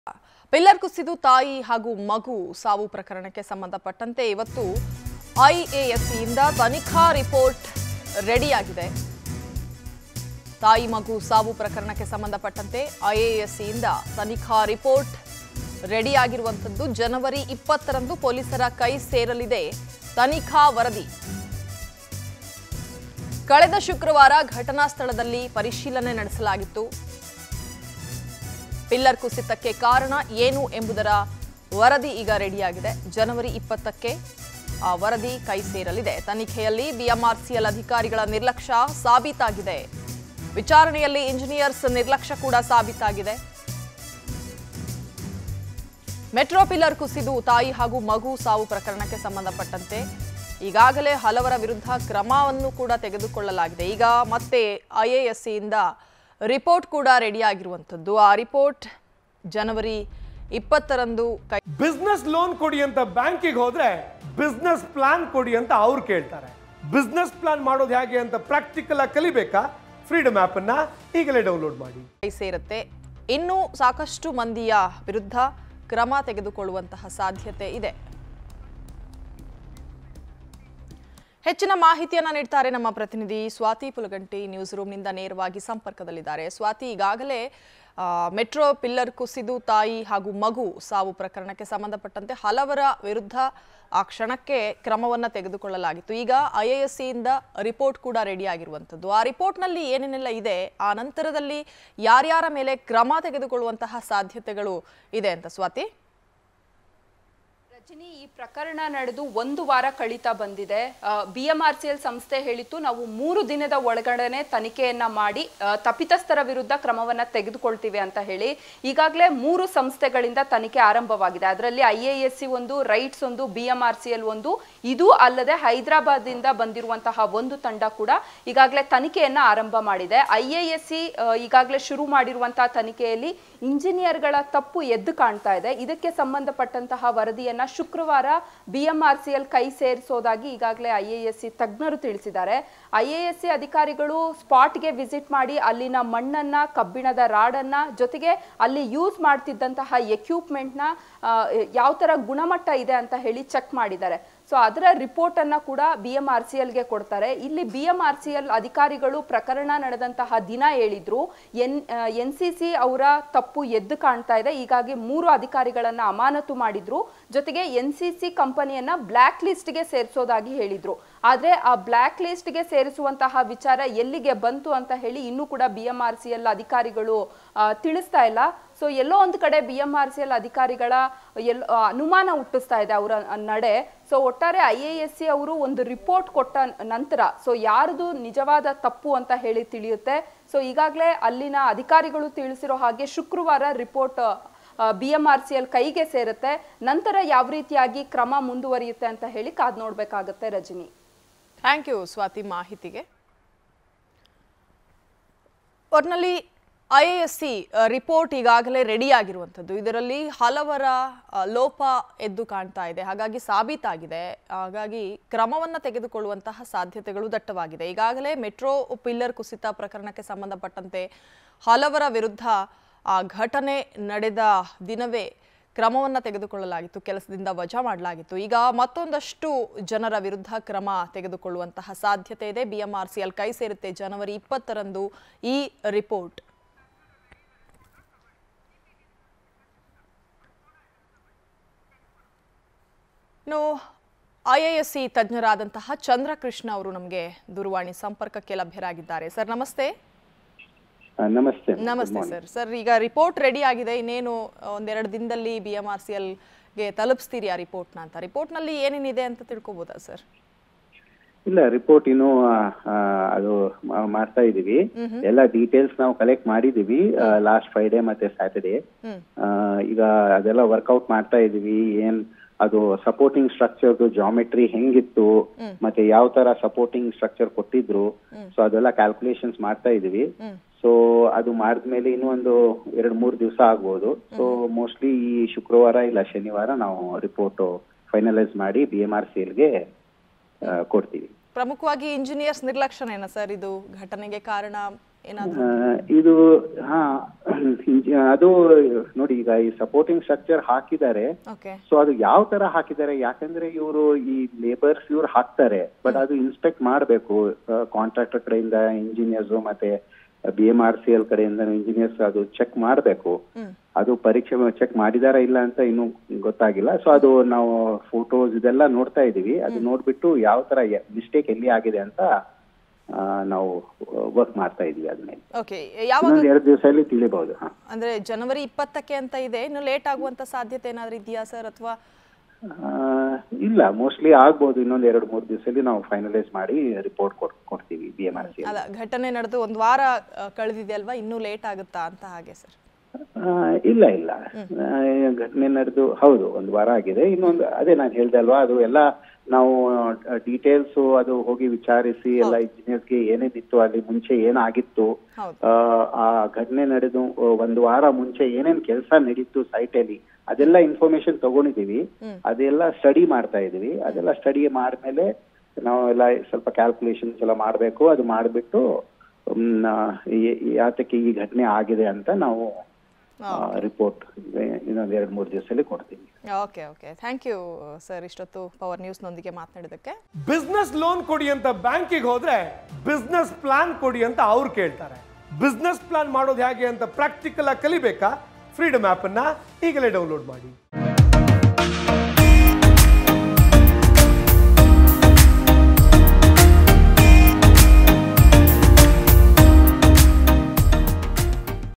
Pillar ಕುಸಿದು ತಾಯಿ ಹಾಗೂ ಮಗು ಸಾವು ಪ್ರಕರಣಕ್ಕೆ ಸಂಬಂಧಪಟ್ಟಂತೆ ಇವತ್ತು ಐಎಎಸ್ಸಿಯಿಂದ ತನಿಖಾ ರಿಪೋರ್ಟ್ ರೆಡಿಯಾಗಿದೆ ತಾಯಿ ಮಗು ಸಾವು ಪ್ರಕರಣಕ್ಕೆ ಸಂಬಂಧಪಟ್ಟಂತೆ ಐಎಎಸ್ಸಿಯಿಂದ ತನಿಖಾ ರಿಪೋರ್ಟ್ ರೆಡಿಯಾಗಿರುವಂಥದ್ದು ಜನವರಿ ಇಪ್ಪತ್ತರಂದು ಪೊಲೀಸರ ಕೈ ಸೇರಲಿದೆ ತನಿಖಾ ವರದಿ ಕಳೆದ ಶುಕ್ರವಾರ ಘಟನಾ ಸ್ಥಳದಲ್ಲಿ ಪರಿಶೀಲನೆ ನಡೆಸಲಾಗಿತ್ತು ಪಿಲ್ಲರ್ ಕುಸಿತಕ್ಕೆ ಕಾರಣ ಏನು ಎಂಬುದರ ವರದಿ ಈಗ ರೆಡಿಯಾಗಿದೆ ಜನವರಿ ಇಪ್ಪತ್ತಕ್ಕೆ ಆ ವರದಿ ಕೈ ಸೇರಲಿದೆ ತನಿಖೆಯಲ್ಲಿ ಬಿಎಂಆರ್ಸಿಎಲ್ ಅಧಿಕಾರಿಗಳ ನಿರ್ಲಕ್ಷ್ಯ ಸಾಬೀತಾಗಿದೆ ವಿಚಾರಣೆಯಲ್ಲಿ ಇಂಜಿನಿಯರ್ಸ್ ನಿರ್ಲಕ್ಷ್ಯ ಕೂಡ ಸಾಬೀತಾಗಿದೆ ಮೆಟ್ರೋ ಪಿಲ್ಲರ್ ಕುಸಿದು ತಾಯಿ ಹಾಗೂ ಮಗು ಸಾವು ಪ್ರಕರಣಕ್ಕೆ ಸಂಬಂಧಪಟ್ಟಂತೆ ಈಗಾಗಲೇ ಹಲವರ ವಿರುದ್ಧ ಕ್ರಮವನ್ನು ಕೂಡ ತೆಗೆದುಕೊಳ್ಳಲಾಗಿದೆ ಈಗ ಮತ್ತೆ ಐಎಎಸ್ಸಿಯಿಂದ ರಿಪೋರ್ಟ್ ಕೂಡ ರೆಡಿಯಾಗಿರುವಂಥದ್ದು ಆ ರಿಪೋರ್ಟ್ ಜನವರಿ ಇಪ್ಪತ್ತರಂದು ಕೈ ಬಿಸ್ನೆಸ್ ಲೋನ್ ಕೊಡಿ ಅಂತ ಬ್ಯಾಂಕಿಗೆ ಹೋದ್ರೆ ಬಿಸ್ನೆಸ್ ಪ್ಲಾನ್ ಕೊಡಿ ಅಂತ ಅವ್ರು ಕೇಳ್ತಾರೆ ಬಿಸ್ನೆಸ್ ಪ್ಲಾನ್ ಮಾಡೋದು ಹೇಗೆ ಅಂತ ಪ್ರಾಕ್ಟಿಕಲ್ ಆಗಿ ಕಲಿಬೇಕಾ ಫ್ರೀಡಮ್ ಆಪ್ ಅನ್ನ ಈಗಲೇ ಡೌನ್ಲೋಡ್ ಮಾಡಿ ಕೈ ಸೇರುತ್ತೆ ಇನ್ನೂ ಸಾಕಷ್ಟು ಮಂದಿಯ ವಿರುದ್ಧ ಕ್ರಮ ತೆಗೆದುಕೊಳ್ಳುವಂತಹ ಸಾಧ್ಯತೆ ಇದೆ ಹೆಚ್ಚಿನ ಮಾಹಿತಿಯನ್ನ ನೀಡ್ತಾರೆ ನಮ್ಮ ಪ್ರತಿನಿಧಿ ಸ್ವಾತಿ ಪುಲಗಂಟಿ ನ್ಯೂಸ್ ರೂಮ್ನಿಂದ ನೇರವಾಗಿ ಸಂಪರ್ಕದಲ್ಲಿದ್ದಾರೆ ಸ್ವಾತಿ ಈಗಾಗಲೇ ಆ, ಮೆಟ್ರೋ ಪಿಲ್ಲರ್ ಕುಸಿದು ತಾಯಿ ಹಾಗೂ ಮಗು ಸಾವು ಪ್ರಕರಣಕ್ಕೆ ಸಂಬಂಧಪಟ್ಟಂತೆ ಹಲವರ ವಿರುದ್ಧ ಆ ಕ್ಷಣಕ್ಕೆ ಕ್ರಮವನ್ನ ತೆಗೆದುಕೊಳ್ಳಲಾಗಿತ್ತು ಈಗ ಐಎಎಸ್ಸಿಯಿಂದ ರಿಪೋರ್ಟ್ ಕೂಡ ರೆಡಿ ಆಗಿರುವಂಥದ್ದು ಆ ರಿಪೋರ್ಟ್ನಲ್ಲಿ ಏನೇನೆಲ್ಲ ಇದೆ ಆ ನಂತರದಲ್ಲಿ ಯಾರ್ಯಾರ ಮೇಲೆ ಕ್ರಮ ತೆಗೆದುಕೊಳ್ಳುವಂತಹ ಸಾಧ್ಯತೆಗಳು ಇದೆ ಅಂತ ಸ್ವಾತಿ ರಜನಿ ಈ ಪ್ರಕರಣ ನಡೆದು ಒಂದು ವಾರ ಕಳೀತಾ ಬಂದಿದೆ B M R C L ಸಂಸ್ಥೆ ಹೇಳಿತ್ತು ನಾವು ಮೂರು ದಿನದ ಒಳಗಡೆನೆ ತನಿಖೆಯನ್ನ ಮಾಡಿ ಆ, ತಪ್ಪಿತಸ್ಥರ ವಿರುದ್ಧ ಕ್ರಮವನ್ನ ತೆಗೆದುಕೊಳ್ತೀವಿ ಅಂತ ಹೇಳಿ ಈಗಾಗಲೇ ಮೂರು ಸಂಸ್ಥೆಗಳಿಂದ ತನಿಖೆ ಆರಂಭವಾಗಿದೆ ಅದರಲ್ಲಿ ಐ ಎ ಎಸ್ ಸಿ ಒಂದು ರೈಟ್ಸ್ ಒಂದು B M R C L ಒಂದು ಇದು ಅಲ್ಲದೆ ಹೈದರಾಬಾದಿಂದ ಬಂದಿರುವಂತಹ ಒಂದು ತಂಡ ಕೂಡ ಈಗಾಗಲೇ ತನಿಖೆಯನ್ನ ಆರಂಭ ಮಾಡಿದೆ ಐ ಎ ಎಸ್ ಸಿ ಈಗಾಗಲೇ ಶುರು ಮಾಡಿರುವಂತಹ ತನಿಖೆಯಲ್ಲಿ ಇಂಜಿನಿಯರ್ಗಳ ತಪ್ಪು ಎದ್ದು ಕಾಣ್ತಾ ಇದೆ ಇದಕ್ಕೆ ಸಂಬಂಧಪಟ್ಟಂತಹ ವರದಿಯನ್ನ ಶುಕ್ರವಾರ ಬಿಎಂಆರ್ಸಿಎಲ್ ಕೈ ಸೇರಿಸೋದಾಗಿ ಈಗಾಗಲೇ ಐ ಎ ಎಸ್ ಸಿ ತಜ್ಞರು ತಿಳಿಸಿದ್ದಾರೆ ಐ ಎ ಎಸ್ ಸಿ ಅಧಿಕಾರಿಗಳು ಸ್ಪಾಟ್ಗೆ ವಿಸಿಟ್ ಮಾಡಿ ಅಲ್ಲಿನ ಮಣ್ಣನ್ನ ಕಬ್ಬಿಣದ ರಾಡನ್ನ ಜೊತೆಗೆ ಅಲ್ಲಿ ಯೂಸ್ ಮಾಡ್ತಿದ್ದಂತಹ ಎಕ್ವಿಪ್ಮೆಂಟ್ನ ಯಾವ ತರ ಗುಣಮಟ್ಟ ಇದೆ ಅಂತ ಹೇಳಿ ಚೆಕ್ ಮಾಡಿದ್ದಾರೆ ಸೊ ಅದರ ರಿಪೋರ್ಟ್ ಅನ್ನ ಕೂಡ ಬಿ ಎಂ ಆರ್ ಸಿ ಎಲ್ಗೆ ಕೊಡ್ತಾರೆ ಇಲ್ಲಿ B M R C L ಅಧಿಕಾರಿಗಳು ಪ್ರಕರಣ ನಡೆದಂತಹ ದಿನ ಹೇಳಿದ್ರು ಎನ್ ಎನ್ ಸಿ ಸಿ ಅವರ ತಪ್ಪು ಎದ್ದು ಕಾಣ್ತಾ ಇದೆ ಹೀಗಾಗಿ ಮೂರು ಅಧಿಕಾರಿಗಳನ್ನ ಅಮಾನತು ಮಾಡಿದ್ರು ಜೊತೆಗೆ ಎನ್ ಸಿ ಸಿ ಕಂಪನಿಯನ್ನ ಬ್ಲ್ಯಾಕ್ ಲಿಸ್ಟ್ಗೆ ಸೇರಿಸೋದಾಗಿ ಹೇಳಿದ್ರು ಆದ್ರೆ ಆ ಬ್ಲ್ಯಾಕ್ ಲಿಸ್ಟ್ಗೆ ಸೇರಿಸುವಂತಹ ವಿಚಾರ ಎಲ್ಲಿಗೆ ಬಂತು ಅಂತ ಹೇಳಿ ಇನ್ನೂ ಕೂಡ B M R C L ಅಧಿಕಾರಿಗಳು ಆ, ತಿಳಿಸ್ತಾ ಇಲ್ಲ ಸೊ ಎಲ್ಲೋ ಒಂದು ಕಡೆ B M R C L ಅಧಿಕಾರಿಗಳ ಎಲ್ ಆ, ಅನುಮಾನ ಹುಟ್ಟಿಸ್ತಾ ಇದೆ ಅವರ ನಡೆ ಸೊ ಒಟ್ಟಾರೆ ಐ ಎ ಎಸ್ ಸಿ ಅವರು ಒಂದು ರಿಪೋರ್ಟ್ ಕೊಟ್ಟ ನಂತರ ಸೊ ಯಾರ್ದು ನಿಜವಾದ ತಪ್ಪು ಅಂತ ಹೇಳಿ ತಿಳಿಯುತ್ತೆ ಸೊ ಈಗಾಗಲೇ ಅಲ್ಲಿನ ಅಧಿಕಾರಿಗಳು ತಿಳಿಸಿರೋ ಹಾಗೆ ಶುಕ್ರವಾರ report B M R C L ಕೈಗೆ ಸೇರುತ್ತೆ ನಂತರ ಯಾವ ರೀತಿಯಾಗಿ ಕ್ರಮ ಮುಂದುವರಿಯುತ್ತೆ ಅಂತ ಹೇಳಿ ಕಾದ್ ನೋಡ್ಬೇಕಾಗತ್ತೆ ರಜನಿ ಥ್ಯಾಂಕ್ ಯು ಸ್ವಾತಿ ಮಾಹಿತಿಗೆ ಒಟ್ನಲ್ಲಿ I A S C report ಈಗಾಗಲೇ ರೆಡಿ ಆಗಿರುವಂಥದ್ದು ಇದರಲ್ಲಿ ಹಲವರ ಆ, ಲೋಪ ಎದ್ದು ಕಾಣ್ತಾ ಇದೆ ಹಾಗಾಗಿ ಸಾಬೀತಾಗಿದೆ ಹಾಗಾಗಿ ಕ್ರಮವನ್ನು ತೆಗೆದುಕೊಳ್ಳುವಂತಹ ಸಾಧ್ಯತೆಗಳು ದಟ್ಟವಾಗಿದೆ ಈಗಾಗಲೇ ಮೆಟ್ರೋ ಪಿಲ್ಲರ್ ಕುಸಿತ ಪ್ರಕರಣಕ್ಕೆ ಸಂಬಂಧಪಟ್ಟಂತೆ ಹಲವರ ವಿರುದ್ಧ ಆ ಘಟನೆ ನಡೆದ ದಿನವೇ ಕ್ರಮವನ್ನು ತೆಗೆದುಕೊಳ್ಳಲಾಗಿತ್ತು ಕೆಲಸದಿಂದ ವಜಾ ಮಾಡಲಾಗಿತ್ತು ಈಗ ಮತ್ತೊಂದಷ್ಟು ಜನರ ವಿರುದ್ಧ ಕ್ರಮ ತೆಗೆದುಕೊಳ್ಳುವಂತಹ ಸಾಧ್ಯತೆ ಇದೆ ಬಿಎಂಆರ್ಸಿಎಲ್ ಕೈ ಸೇರುತ್ತೆ ಜನವರಿ ಇಪ್ಪತ್ತರಂದು ಈ ರಿಪೋರ್ಟ್ ಇನ್ನು ಐಎಎಸ್ಸಿ ತಜ್ಞರಾದಂತಹ ಚಂದ್ರಕೃಷ್ಣ ಅವರು ನಮಗೆ ದೂರವಾಣಿ ಸಂಪರ್ಕಕ್ಕೆ ಲಭ್ಯರಾಗಿದ್ದಾರೆ ಸರ್ ನಮಸ್ತೆ ಆ, ನಮಸ್ತೆ ನಮಸ್ತೆ ಸರ್ ಸರ್ ಈಗ ರಿಪೋರ್ಟ್ ರೆಡಿ ಆಗಿದೆ ಇನ್ನೇನು ಒಂದೆರಡು ದಿನದಲ್ಲಿ ಬಿ ಎಂ ಆರ್ ಸಿ ಎಲ್ಗೆ ತಲುಪಿಸ್ತೀರಿ ಆ ರಿಪೋರ್ಟ್ನ ಅಂತ ರಿಪೋರ್ಟ್ನಲ್ಲಿ ಏನೇನಿದೆ ಅಂತ ತಿಳ್ಕೊಬೋದಾ ಸರ್ ಇಲ್ಲ ರಿಪೋರ್ಟ್ ಇನ್ನು ಆ, ಆ, ಅದು ಮಾ- ಮಾಡ್ತಾ ಇದೀವಿ ಎಲ್ಲ ಡೀಟೇಲ್ಸ್ ನಾವು ಕಲೆಕ್ಟ್ ಮಾಡಿದೀವಿ ಲಾಸ್ಟ್ ಫ್ರೈಡೆ ಮತ್ತೆ ಸ್ಯಾಟರ್ಡೆ ಹ್ಮ್ ಈಗ ಅದೆಲ್ಲ ವರ್ಕೌಟ್ ಮಾಡ್ತಾ ಇದೀವಿ ಏನ್ ಅದು ಸಪೋರ್ಟಿಂಗ್ ಸ್ಟ್ರಕ್ಚರ್ ಜಾಮೆಟ್ರಿ ಹೆಂಗಿತ್ತು ಮತ್ತೆ ಯಾವ ತರ ಸಪೋರ್ಟಿಂಗ್ ಸ್ಟ್ರಕ್ಚರ್ ಕೊಟ್ಟಿದ್ರು ಸೊ ಅದೆಲ್ಲ ಕ್ಯಾಲ್ಕುಲೇಷನ್ಸ್ ಮಾಡ್ತಾ ಇದೀವಿ ಹ್ಮ್ ಸೊ ಅದು ಮಾಡಿದ್ಮೇಲೆ ಇನ್ನೂ ಒಂದು ಎರಡ್ ಮೂರ್ ದಿವಸ ಆಗ್ಬೋದು ಸೊ ಮೋಸ್ಟ್ಲಿ ಈ ಶುಕ್ರವಾರ ಇಲ್ಲ ಶನಿವಾರ ನಾವು ರಿಪೋರ್ಟ್ ಫೈನಲೈಸ್ ಮಾಡಿ ಬಿ ಎಂ ಆರ್ ಸಿ ಎಲ್ಗೆ ಕೊಡ್ತೀವಿ ಪ್ರಮುಖವಾಗಿ ಇಂಜಿನಿಯರ್ಸ್ ನಿರ್ಲಕ್ಷ್ಯನೇನ ಸರ್ ಇದು ಘಟನೆಗೆ ಕಾರಣ ಏನಾದ್ರು ಆ, ಇದು ಹಾ ಇಂಜಿ- ಅದು ನೋಡಿ ಈಗ ಈ ಸಪೋರ್ಟಿಂಗ್ ಸ್ಟ್ರಕ್ಚರ್ ಹಾಕಿದ್ದಾರೆ ಓಕೆ ಸೊ ಅದು ಯಾವ ತರ ಹಾಕಿದ್ದಾರೆ ಯಾಕಂದ್ರೆ ಇವರು ಈ ಲೇಬರ್ಸ್ ಇವ್ರು ಹಾಕ್ತಾರೆ ಬಟ್ ಅದು ಇನ್ಸ್ಪೆಕ್ಟ್ ಮಾಡಬೇಕು ಕಾಂಟ್ರಾಕ್ಟರ್ ಕಡೆಯಿಂದ ಇಂಜಿನಿಯರ್ಸ್ ಮತ್ತೆ B M R C L ಕಡೆಯಿಂದ ಇಂಜಿನಿಯರ್ಸ್ ಅದು ಚೆಕ್ ಮಾಡಬೇಕು ಅದು ಪರೀಕ್ಷೆ ಚೆಕ್ ಮಾಡಿದಾರಾ ಇಲ್ಲ ಅಂತ ಇನ್ನೂ ಗೊತ್ತಾಗಿಲ್ಲ ಸೊ ಅದು ನಾವು ಫೋಟೋಸ್ ಇದೆಲ್ಲ ನೋಡ್ತಾ ಇದೀವಿ ಅದು ನೋಡ್ಬಿಟ್ಟು ಯಾವ ತರ ಮಿಸ್ಟೇಕ್ ಎಲ್ಲಿ ಆಗಿದೆ ಅಂತ ಆ, ನಾವು ವರ್ಕ್ ಮಾಡ್ತಾ ಇದೀವಿ ಅದ್ಮೇಲೆ ಓಕೆ ಯಾವಾಗ ಇನ್ನೊಂದ್ ಎರಡು ದಿವಸದಲ್ಲಿ ತಿಳಿಬಹುದು ಹಾ ಅಂದ್ರೆ ಜನವರಿ ಇಪ್ಪತ್ತಕ್ಕೆ ಅಂತ ಇದೆ ಇನ್ನು ಲೇಟ್ ಆಗುವಂತ ಸಾಧ್ಯತೆ ಏನಾದ್ರು ಇದೆಯಾ ಸರ್ ಅಥವಾ ಆ, ಇಲ್ಲ ಮೋಸ್ಟ್ಲಿ ಆಗ್ಬೋದು ಇನ್ನೊಂದ್ ಎರಡು ಮೂರು ದಿವಸದಲ್ಲಿ ನಾವು ಫೈನಲೈಸ್ ಮಾಡಿ ರಿಪೋರ್ಟ್ ಕೊಡ್ತೀವಿ ಬಿ ಎಂ ಆರ್ ಸಿ ಅಲ್ಲ ಘಟನೆ ನಡೆದು ಒಂದು ವಾರ ಆ, ಕಳೆದಿದೆ ಅಲ್ವಾ ಇನ್ನೂ ಲೇಟ್ ಆಗುತ್ತಾ ಅಂತ ಹಾಗೆ ಸರ್ ಇಲ್ಲ ಇಲ್ಲ ಆ, ಘಟನೆ ನಡೆದು ಹೌದು ಒಂದು ವಾರ ಆಗಿದೆ ಇನ್ನೊಂದು ಅದೇ ನಾನು ಹೇಳ್ದೆ ಅಲ್ವಾ ಅದು ಎಲ್ಲ ನಾವು ಡೀಟೇಲ್ಸ್ ಅದು ಹೋಗಿ ವಿಚಾರಿಸಿ ಎಲ್ಲ ಇಂಜಿನಿಯರ್ಸ್ಗೆ ಏನೇನಿತ್ತು ಅಲ್ಲಿ ಮುಂಚೆ ಏನಾಗಿತ್ತು ಹೌದು. ಆ, ಆ ಘಟನೆ ನಡೆದು ಒಂದು ವಾರ ಮುಂಚೆ ಏನೇನ್ ಕೆಲಸ ನಡೀತು ಸೈಟ್ ಅಲ್ಲಿ ಅದೆಲ್ಲ ಇನ್ಫಾರ್ಮೇಶನ್ ತಗೊಂಡಿದೀವಿ ಅದೆಲ್ಲ ಸ್ಟಡಿ ಮಾಡ್ತಾ ಇದೀವಿ ಅದೆಲ್ಲ ಸ್ಟಡಿ ಮಾಡಿದ್ಮೇಲೆ ನಾವು ಎಲ್ಲ ಸ್ವಲ್ಪ ಕ್ಯಾಲ್ಕುಲೇಷನ್ಸ್ ಎಲ್ಲ ಮಾಡಬೇಕು ಅದು ಮಾಡಿಬಿಟ್ಟು ಯಾತಕ್ಕೆ ಈ ಘಟನೆ ಆಗಿದೆ ಅಂತ ನಾವು ರಿಪೋರ್ಟ್ ಇನ್ನೊಂದ್ ಎರಡ್ ಮೂರು ದಿವಸದಲ್ಲಿ ಕೊಡ್ತೀವಿ okay okay thank you sir ಇಷ್ಟೊತ್ತು ಪವರ್ ನ್ಯೂಸ್ನೊಂದಿಗೆ ಮಾತನಾಡಿದ್ದಕ್ಕೆ ಬಿಸ್ನೆಸ್ ಲೋನ್ ಕೊಡಿ ಅಂತ ಬ್ಯಾಂಕಿಗೆ ಹೋದ್ರೆ ಬಿಸ್ನೆಸ್ ಪ್ಲಾನ್ ಕೊಡಿ ಅಂತ ಅವ್ರು ಕೇಳ್ತಾರೆ ಬಿಸ್ನೆಸ್ ಪ್ಲಾನ್ ಮಾಡೋದು ಹೇಗೆ ಅಂತ ಪ್ರಾಕ್ಟಿಕಲ್ ಆಗಿ ಕಲಿಬೇಕಾ ಫ್ರೀಡಮ್ ಆಪ್ ಅನ್ನ ಈಗಲೇ ಡೌನ್ಲೋಡ್ ಮಾಡಿ